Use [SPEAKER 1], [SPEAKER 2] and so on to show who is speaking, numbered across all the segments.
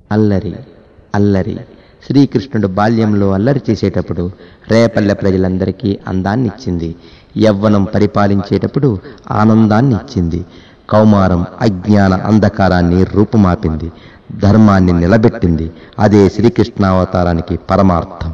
[SPEAKER 1] అల్లరి అల్లరి శ్రీకృష్ణుడు బాల్యంలో అల్లరి చేసేటప్పుడు రేపల్లె ప్రజలందరికీ అందాన్ని ఇచ్చింది యవ్వనం పరిపాలించేటప్పుడు ఆనందాన్ని ఇచ్చింది కౌమారం అజ్ఞాన అంధకారాన్ని రూపుమాపింది ధర్మాన్ని నిలబెట్టింది అదే శ్రీకృష్ణావతారానికి పరమార్థం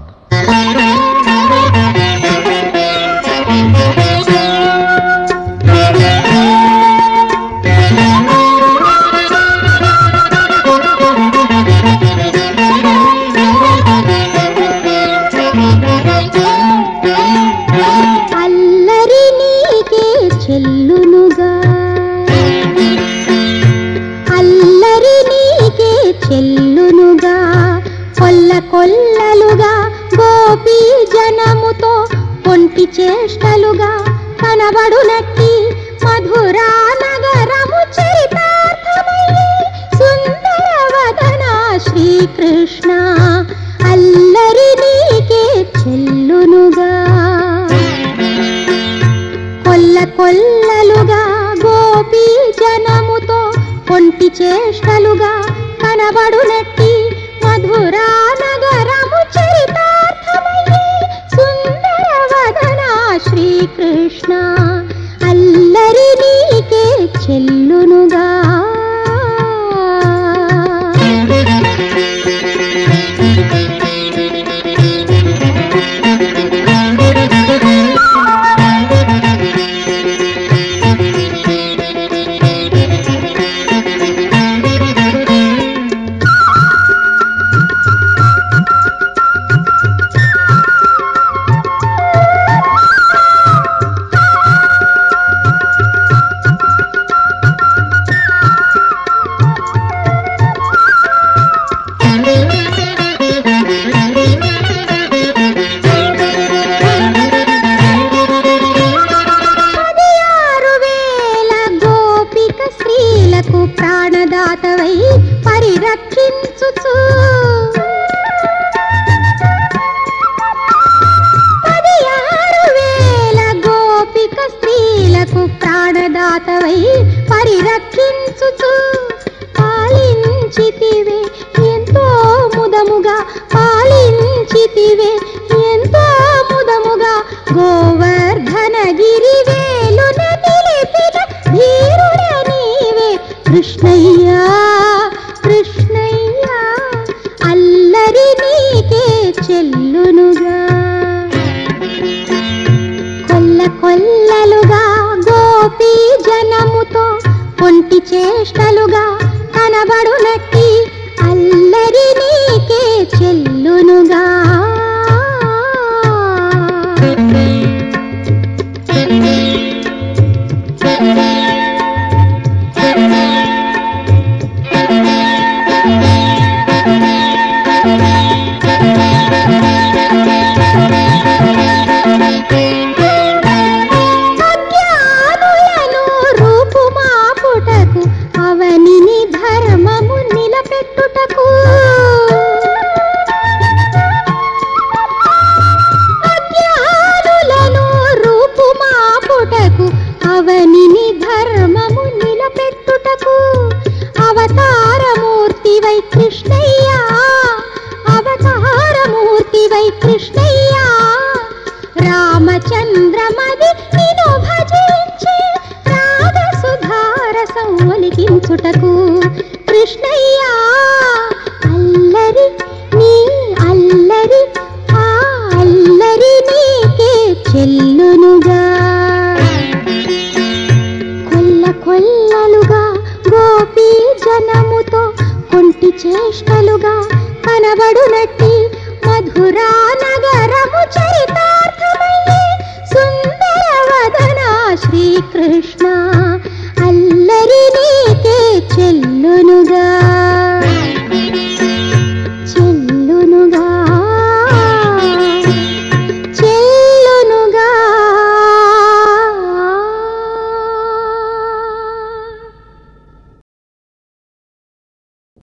[SPEAKER 2] అల్లరి నీకే చెల్లునుగా అల్లరి నీకే చెల్లునుగా కొల్ల కొల్లలుగా గోపీ జనముతో కొంటి చేష్టలుగా కనబడునట్టి మధురా నగరము చరితార్థమయ్యే సుందర వదన శ్రీకృష్ణ అల్లరి నీకే చెల్లునుగా కొల్ల కొల్లలుగా గోపీ జనముతో కొంటి చేష్టలుగా కనబడునట్టి మధురా నగరము చరితార్థమయ్యే సుందర వదన శ్రీకృష్ణ అల్లరి నీకే చెల్లునుగా పదియారు వేల గోపిక స్త్రీలకు ప్రాణదాతవై పరిరక్షించుచు పదియారు వేల గోపిక స్త్రీలకు ప్రాణదాతవై పరిరక్షించుచు పాలించితివే ఎంతో ముదముగా పాలించితివే ఎంతో ముదముగా గోవర్ధనగిరి వేలున నిలిపిన ధీరుడ నీవే కృష్ణయ్యా కృష్ణయ్యా అల్లరి నీకే చెల్లునుగా కొల్ల కొల్లలుగా గోపీ జనముతో కొంటి చేష్టలుగా కనబడునట్టి అల్లరి నీకే చెల్లునుగా అజ్ఞానులను రూపుమాపుటకు అవనిని ధర్మము నిలబెట్టుటకు అజ్ఞానులను రూపుమాపుటకు అవనిని ధర్మము నిలబెట్టుటకు అవతారమూర్తివై కృష్ణయ్యా అవతారమూర్తివై కృష్ణయ్యా రామచంద్రమది నిను భజించే రాగ సుధారసం ఒలికించుటకు కృష్ణయ్యా అల్లరి నీ అల్లరి ఆ అల్లరి నీకే చెల్లునుగా కొల్ల కొల్లలుగా గోపీ జనముతో కొంటి చేష్టలుగా కనబడునట్టి మధురా నగరము చరితార్థమయ్యే సుందర వదన శ్రీకృష్ణ